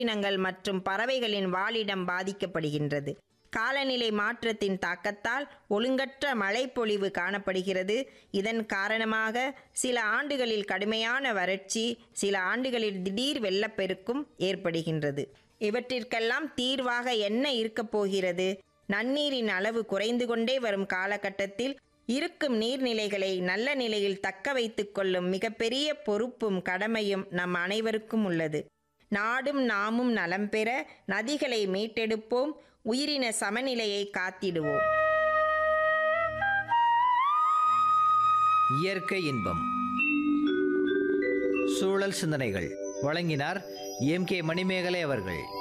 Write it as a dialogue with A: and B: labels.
A: இனங்கள் மற்றும் பறவைகளின் வாழிடம் பாதிக்கப்படுகின்றது காலநிலை மாற்றத்தின் தாக்கத்தால் ஒழுங்கற்ற மழைப்பொழிவு காணப்படுகிறது இதன் காரணமாக சில ஆண்டுகளில் கடுமையான வறட்சி சில ஆண்டுகளில் திடீர் வெள்ளப்பெருக்கும் ஏற்படுகின்றது இவற்றிற்கெல்லாம் தீர்வாக என்ன இருக்கப் போகிறது நன்னீரின் அளவு குறைந்து கொண்டே வரும் காலகட்டத்தில் இருக்கும் நீர்நிலைகளை நல்ல நிலையில் தக்க வைத்துக் கொள்ளும் மிகப்பெரிய பொறுப்பும் கடமையும் நம் அனைவருக்கும் உள்ளது நாடும் நாமும் நலம் பெற நதிகளை மீட்டெடுப்போம் உயிரின சமநிலையை காத்திடுவோம்
B: இயற்கை இன்பம் சூழல் சிந்தனைகள் வழங்கினார் எம் கே மணிமேகலை அவர்கள்